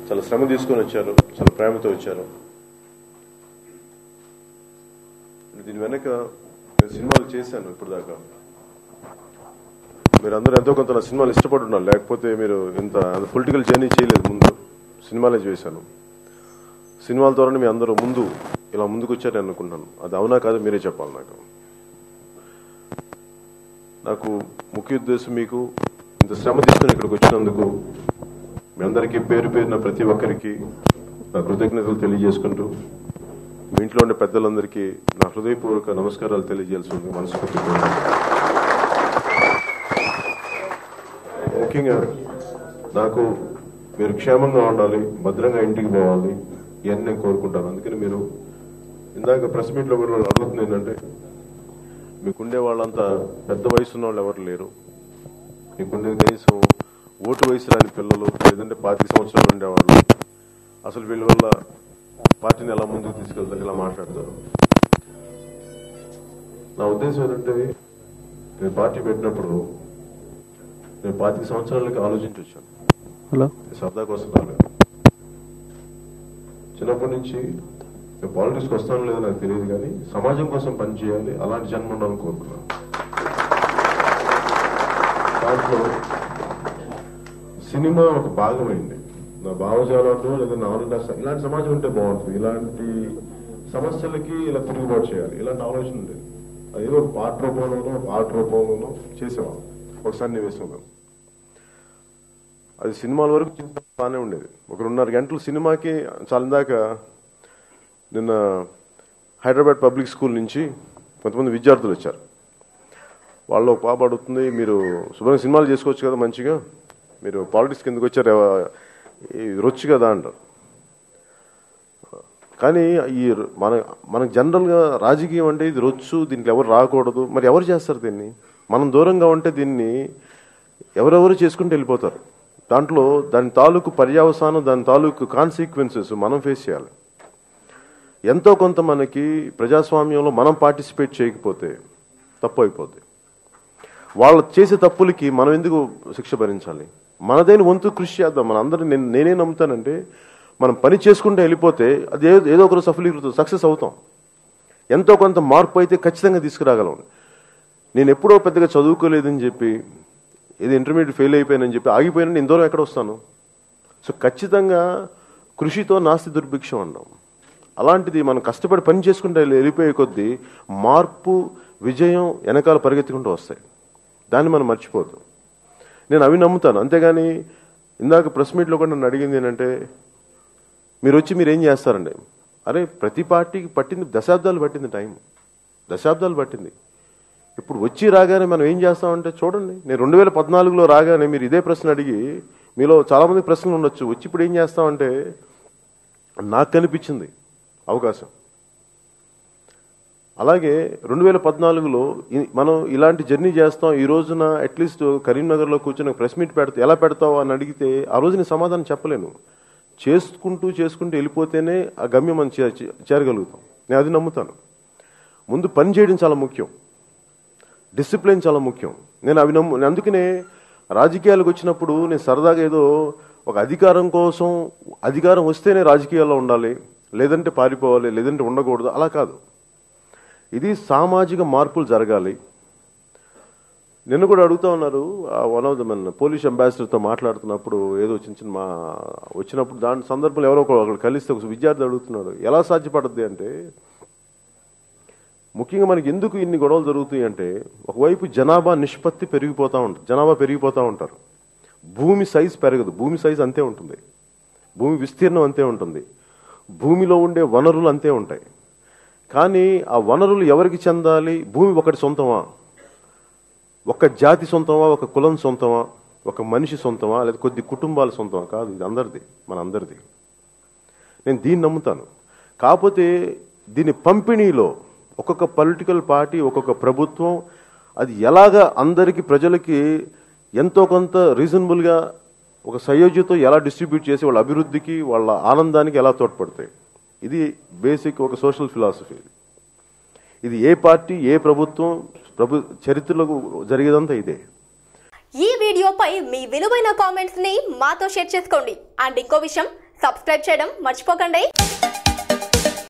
చాలా శ్రమ తీసుకొని వచ్చారు చాలా ప్రేమతో వచ్చారు దీని వెనక నేను సినిమాలు చేశాను ఇప్పుడు దాకా మీరు అందరూ ఎంతో కొంత నా సినిమాలు ఇష్టపడి ఉన్నారు లేకపోతే మీరు ఇంత పొలిటికల్ జర్నీ చేయలేదు ముందు సినిమాలే చేశాను సినిమాల ద్వారానే మీ అందరూ ముందు ఇలా ముందుకు వచ్చారని అనుకుంటున్నాను అది అవునా కాదు మీరే చెప్పాలి నాకు నాకు ముఖ్య ఉద్దేశం మీకు ఇంత శ్రమ తీసుకుని ఇక్కడికి వచ్చినందుకు మీ అందరికీ పేరు పేరున ప్రతి ఒక్కరికి నా కృతజ్ఞతలు తెలియజేసుకుంటూ మీ ఇంట్లో ఉండే పెద్దలందరికీ నా హృదయపూర్వక నమస్కారాలు తెలియజేయాల్సి ఉంది మనస్ఫూర్తి ముఖ్యంగా నాకు మీరు క్షేమంగా ఉండాలి భద్రంగా ఇంటికి పోవాలి ఇవన్నీ నేను కోరుకుంటాను అందుకని మీరు ఇందాక ప్రెస్ మీట్లో కూడా అడుగుతుంది ఏంటంటే మీకుండే వాళ్ళంతా పెద్ద వయసు ఉన్న వాళ్ళు ఎవరు లేరు మీకుండే కనీసం ఓటు వయసు రాని పిల్లలు లేదంటే పాతిక సంవత్సరాలు ఉండేవాళ్ళు అసలు వీళ్ళ వల్ల పార్టీని ఎలా ముందుకు తీసుకెళ్తారు ఇలా మాట్లాడతారు నా ఉద్దేశం ఏంటంటే నేను పార్టీ పెట్టినప్పుడు నేను పాతిక సంవత్సరాలకి ఆలోచించి వచ్చాను హలో సరదా కోసం రాలేదు చిన్నప్పటి నుంచి నేను పాలిటిక్స్కి వస్తాను లేదో నాకు తెలియదు కానీ సమాజం కోసం పనిచేయాలి అలాంటి జన్మ ఉండాలని కోరుకున్నాను దాంట్లో సినిమా ఒక భాగమైంది నా భావజాలంలో లేదా నా ఆలోచన ఇలాంటి సమాజం ఉంటే బాగుంటుంది ఇలాంటి సమస్యలకి ఇలా తిరుగుబాటు చేయాలి ఇలాంటి ఆలోచన ఉండేది అది ఏదో ఒక పాట రూపంలోనో ఒక ఆర్ట్ రూపంలోనో చేసేవాళ్ళం ఒక సన్నివేశంలో అది సినిమాల వరకు చేస్తే బాగానే ఉండేది ఒక రెండున్నర గంటలు సినిమాకి చాలా ఇందాక నిన్న హైదరాబాద్ పబ్లిక్ స్కూల్ నుంచి కొంతమంది విద్యార్థులు వచ్చారు వాళ్ళు ఒక పాప అడుగుతుంది మీరు శుభ్రంగా సినిమాలు చేసుకోవచ్చు కదా మంచిగా మీరు పాలిటిక్స్ కిందకు వచ్చారు ఎవ- ఈ రొచ్చు కదా అంటారు కానీ ఈ ర- మన మనకు జనరల్గా రాజకీయం అంటే ఇది రొచ్చు దీనికి ఎవరు రాకూడదు మరి ఎవరు చేస్తారు దీన్ని మనం దూరంగా ఉంటే దీన్ని ఎవరెవరు చేసుకుంటూ వెళ్ళిపోతారు దాంట్లో దాని తాలూకు పర్యావసానం దాని తాలూకు కాన్సిక్వెన్సెస్ మనం ఫేస్ చేయాలి ఎంతో కొంత మనకి ప్రజాస్వామ్యంలో మనం పార్టిసిపేట్ చేయకపోతే తప్పు అయిపోద్ది వాళ్ళు చేసే తప్పులకి మనం ఎందుకు శిక్ష భరించాలి మనదైన వంతు కృషి చేద్దాం మన అందరూ నేను నేనే నమ్ముతానంటే మనం పని చేసుకుంటూ వెళ్ళిపోతే అది ఏదో ఏదో ఒకరు సఫలీకృతం సక్సెస్ అవుతాం ఎంతో కొంత మార్పు అయితే ఖచ్చితంగా తీసుకురాగలం నేను ఎప్పుడో పెద్దగా చదువుకోలేదని చెప్పి ఏదో ఇంటర్మీడియట్ ఫెయిల్ అయిపోయానని చెప్పి ఆగిపోయినా నేను దూరం ఎక్కడ వస్తాను సో ఖచ్చితంగా కృషితో నాస్తి దుర్భిక్షం అన్నాం అలాంటిది మనం కష్టపడి పని చేసుకుంటే వెళ్ళిపోయే కొద్దీ మార్పు విజయం వెనకాల పరిగెత్తుకుంటూ వస్తాయి దాన్ని మనం మర్చిపోద్దు నేను అవి నమ్ముతాను అంతేగాని ఇందాక ప్రెస్ మీట్లో కూడా నన్ను అడిగింది ఏంటంటే మీరు వచ్చి మీరు ఏం చేస్తారండి అరే ప్రతి పార్టీకి పట్టింది దశాబ్దాలు పట్టింది టైం దశాబ్దాలు పట్టింది ఇప్పుడు వచ్చి రాగానే మనం ఏం చేస్తామంటే చూడండి నేను రెండు వేల పద్నాలుగులో రాగానే మీరు ఇదే ప్రశ్న అడిగి మీలో చాలా మంది ప్రశ్నలు ఉండొచ్చు వచ్చి ఇప్పుడు ఏం చేస్తామంటే నాకు కనిపించింది అవకాశం అలాగే రెండు వేల పద్నాలుగులో ఇ- మనం ఇలాంటి జర్నీ చేస్తాం ఈ రోజున అట్లీస్ట్ కరీంనగర్లో కూర్చొని ప్రెస్ మీట్ పెడతా ఎలా పెడతావు అని అడిగితే ఆ రోజు నేను సమాధానం చెప్పలేను చేసుకుంటూ చేసుకుంటూ వెళ్ళిపోతేనే ఆ గమ్యం మనం చే- చే- చేరగలుగుతాం నేను అది నమ్ముతాను ముందు పని చేయడం చాలా ముఖ్యం డిసిప్లిన్ చాలా ముఖ్యం నేను అవి నమ్ము నేను అందుకనే రాజకీయాలకు వచ్చినప్పుడు నేను సరదాగా ఏదో ఒక అధికారం కోసం అధికారం వస్తేనే రాజకీయాల్లో ఉండాలి లేదంటే పారిపోవాలి లేదంటే ఉండకూడదు అలా కాదు ఇది సామాజిక మార్పులు జరగాలి నిన్న కూడా అడుగుతా ఉన్నారు వన్ ఆఫ్ ద మన పోలీస్ అంబాసిడర్తో మాట్లాడుతున్నప్పుడు ఏదో చిన్న చిన్న మా వచ్చినప్పుడు దాని సందర్భంలో ఎవరో ఒకరు ఒకరు కలిస్తే ఒక విద్యార్థి అడుగుతున్నాడు ఎలా సాధ్యపడద్ది అంటే ముఖ్యంగా మనకి ఎందుకు ఇన్ని గొడవలు జరుగుతాయి అంటే ఒకవైపు జనాభా నిష్పత్తి పెరిగిపోతూ ఉంటుంది జనాభా పెరిగిపోతూ ఉంటారు భూమి సైజ్ పెరగదు భూమి సైజ్ అంతే ఉంటుంది భూమి విస్తీర్ణం అంతే ఉంటుంది భూమిలో ఉండే వనరులు అంతే ఉంటాయి కానీ ఆ వనరులు ఎవరికి చెందాలి భూమి ఒకటి సొంతమా ఒక జాతి సొంతమా ఒక కులం సొంతమా ఒక మనిషి సొంతమా లేదా కొద్ది కుటుంబాల సొంతమా కాదు ఇది అందరిది మన అందరిది నేను దీన్ని నమ్ముతాను కాకపోతే దీని పంపిణీలో ఒక్కొక్క పొలిటికల్ పార్టీ ఒక్కొక్క ప్రభుత్వం అది ఎలాగా అందరికి ప్రజలకి ఎంతో కొంత రీజనబుల్గా ఒక సయోధ్యతో ఎలా డిస్ట్రిబ్యూట్ చేసి వాళ్ళ అభివృద్ధికి వాళ్ళ ఆనందానికి ఎలా తోడ్పడతాయి ఇది బేసిక్ ఒక సోషల్ ఫిలాసఫీ ఇది ఇది ఏ పార్టీ ఏ ప్రభుత్వం ప్రభు చరిత్రలో జరిగేదంతా ఇదే ఈ వీడియోపై మీ విలువైన కామెంట్స్ ని మాతో షేర్ చేసుకోండి అండ్ ఇంకో విషయం సబ్స్క్రైబ్ చేయడం మర్చిపోకండి